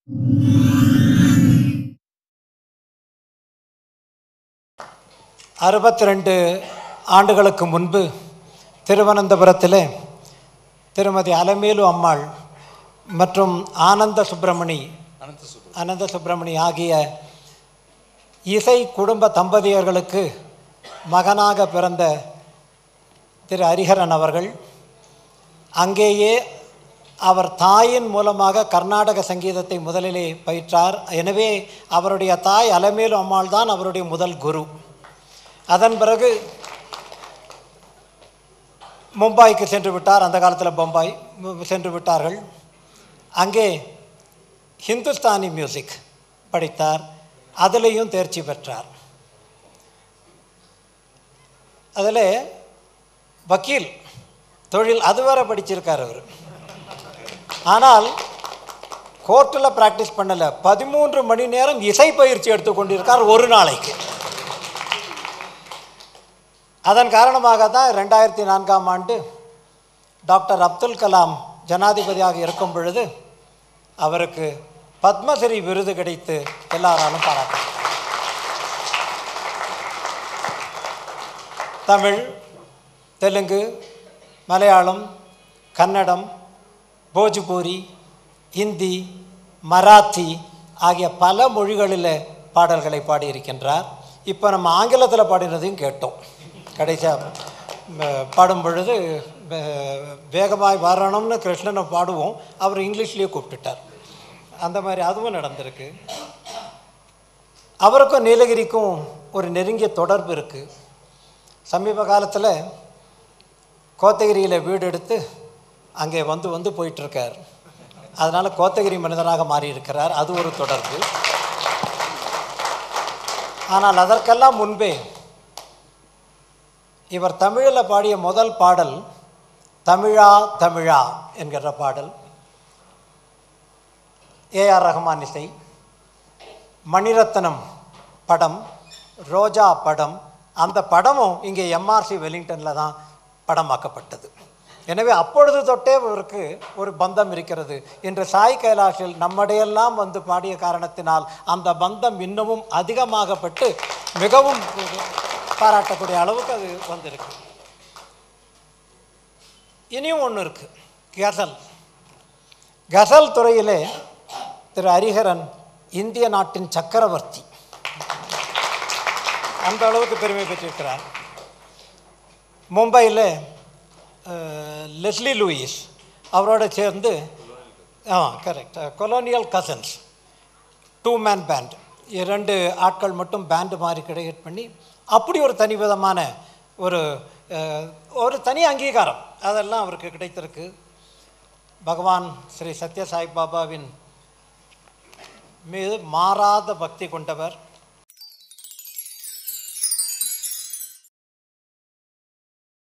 அறுபத்தி ரெண்டு ஆண்டுகளுக்கு முன்பு திருவனந்தபுரத்திலே திருமதி அலமேலு அம்மாள் மற்றும் ஆனந்த சுப்பிரமணி அனந்த சுப்பிரமணி ஆகிய இசை குடும்ப தம்பதியர்களுக்கு மகனாக பிறந்த திரு ஹரிஹரன் அவர்கள் அங்கேயே அவர் தாயின் மூலமாக கர்நாடக சங்கீதத்தை முதலிலே பயிற்றார் எனவே அவருடைய தாய் அலமேலு அம்மாள் தான் அவருடைய முதல் குரு அதன் பிறகு மும்பாய்க்கு சென்று விட்டார் அந்த காலத்தில் பம்பாய் மு- சென்று விட்டார்கள் அங்கே ஹிந்துஸ்தானி மியூசிக் படித்தார் அதிலையும் தேர்ச்சி பெற்றார் அதில் வக்கீல் தொழில் அதுவரை படிச்சிருக்கார் அவர் ஆனால் கோர்ட்டில் ப்ராக்டிஸ் பண்ணலை பதிமூன்று மணி நேரம் இசை பயிற்சி எடுத்துக்கொண்டிருக்கார் ஒரு நாளைக்கு அதன் காரணமாக தான் ரெண்டாயிரத்தி நான்காம் ஆண்டு டாக்டர் அப்துல் கலாம் ஜனாதிபதியாக இருக்கும் பொழுது அவருக்கு பத்மஸ்ரீ விருது கிடைத்து எல்லாராலும் பாராட்டு தமிழ் தெலுங்கு மலையாளம் கன்னடம் போஜ்பூரி ஹிந்தி மராத்தி ஆகிய பல மொழிகளில் பாடல்களை பாடியிருக்கின்றார் இப்போ நம்ம ஆங்கிலத்தில் பாடினதையும் கேட்டோம் கடைசியாக பாடும் பொழுது வே- வேகமாய் வரணும்னு கிருஷ்ணனை பாடுவோம் அவர் இங்கிலீஷ்லேயே கூப்பிட்டுட்டார் அந்த மாதிரி அதுவும் நடந்திருக்கு அவருக்கும் நீலகிரிக்கும் ஒரு நெருங்கிய தொடர்பு இருக்குது சமீப காலத்தில் கோத்தகிரியில் வீடு எடுத்து அங்கே வந்து வந்து போயிட்டுருக்கார் அதனால் கோத்தகிரி மனிதனாக மாறியிருக்கிறார் அது ஒரு தொடர்பு ஆனால் அதற்கெல்லாம் முன்பே இவர் தமிழில் பாடிய முதல் பாடல் தமிழா தமிழா என்கிற பாடல் ஏஆர் ரஹ்மான் இசை மணிரத்னம் படம் ரோஜா படம் அந்த படமும் இங்கே எம்ஆர்சி வெலிங்டனில் தான் படமாக்கப்பட்டது எனவே அப்பொழுது தொட்டே இவருக்கு ஒரு பந்தம் இருக்கிறது இன்று சாய் கைலாஷில் நம்மடையெல்லாம் வந்து பாடிய காரணத்தினால் அந்த பந்தம் இன்னமும் அதிகமாகப்பட்டு மிகவும் பாராட்டக்கூடிய அளவுக்கு அது வந்திருக்கு இனியும் ஒன்று இருக்குது கசல் கசல் துறையிலே திரு ஹரிஹரன் இந்திய நாட்டின் சக்கரவர்த்தி அந்த அளவுக்கு பெருமை பெற்றிருக்கிறார் மும்பையில் அஹ், லெஸ்லி லூயிஸ் அவரோட சேர்ந்து ஆ correct colonial cousins two man band இரண்டு ஆட்கள் மட்டும் பேண்டு மாதிரி கிரியேட் பண்ணி அப்படி ஒரு தனி விதமான ஒரு அஹ், ஒரு தனி அங்கீகாரம் அதெல்லாம் அவருக்கு கிடைத்திருக்கு பகவான் ஸ்ரீ சத்ய சாய் பாபாவின் மீது மாறாத பக்தி கொண்டவர்